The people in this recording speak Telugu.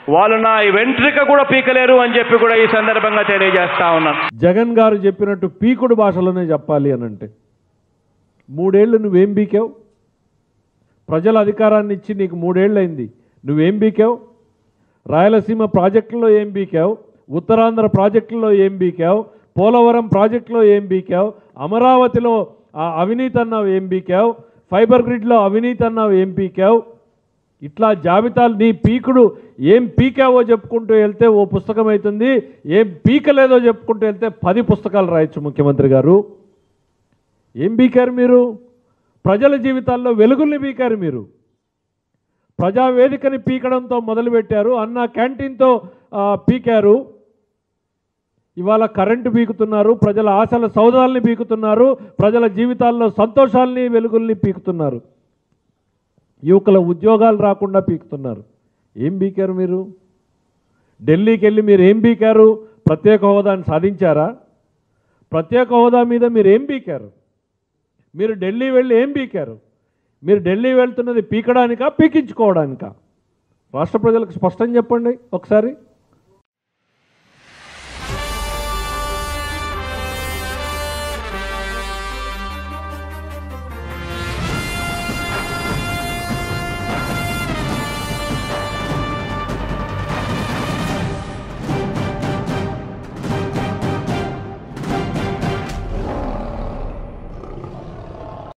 వాళ్ళు నా వెంట్రిక కూడా పీకలేరు అని చెప్పి కూడా ఈ సందర్భంగా తెలియజేస్తా ఉన్నాను జగన్ గారు చెప్పినట్టు పీకుడు భాషలోనే చెప్పాలి అని అంటే మూడేళ్లు నువ్వేం బీకావు ప్రజల అధికారాన్ని ఇచ్చి నీకు మూడేళ్ళు అయింది నువ్వేం బీకావు రాయలసీమ ప్రాజెక్టులో ఏం బీకావు ఉత్తరాంధ్ర ప్రాజెక్టులో ఏం బీకావు పోలవరం ప్రాజెక్టులో ఏం బీకావు అమరావతిలో ఆ అవినీతి అన్నావు ఏం బీకావు ఫైబర్ గ్రిడ్లో అవినీతి అన్నావు ఏం పీకావు ఇట్లా జాబితాలు నీ పీకుడు ఏం పీకావో చెప్పుకుంటూ వెళ్తే ఓ పుస్తకం అవుతుంది ఏం పీకలేదో చెప్పుకుంటూ వెళ్తే పది పుస్తకాలు రాయొచ్చు ముఖ్యమంత్రి గారు ఏం పీకారు మీరు ప్రజల జీవితాల్లో వెలుగుల్ని పీకారు మీరు ప్రజావేదికని పీకడంతో మొదలుపెట్టారు అన్న క్యాంటీన్తో ఆ, పీకారు ఇవాళ కరెంటు పీకుతున్నారు ప్రజల ఆశల సౌదాల్ని పీకుతున్నారు ప్రజల జీవితాల్లో సంతోషాల్ని వెలుగుల్ని పీకుతున్నారు యువకుల ఉద్యోగాలు రాకుండా పీకుతున్నారు ఏం పీకారు మీరు ఢిల్లీకి వెళ్ళి మీరు ఏం పీకారు ప్రత్యేక హోదాని సాధించారా ప్రత్యేక హోదా మీద మీరు ఏం పీకారు మీరు ఢిల్లీ వెళ్ళి ఏం పీకారు మీరు ఢిల్లీ వెళ్తున్నది పీకడానికా పీకించుకోవడానికా రాష్ట్ర ప్రజలకు స్పష్టం చెప్పండి ఒకసారి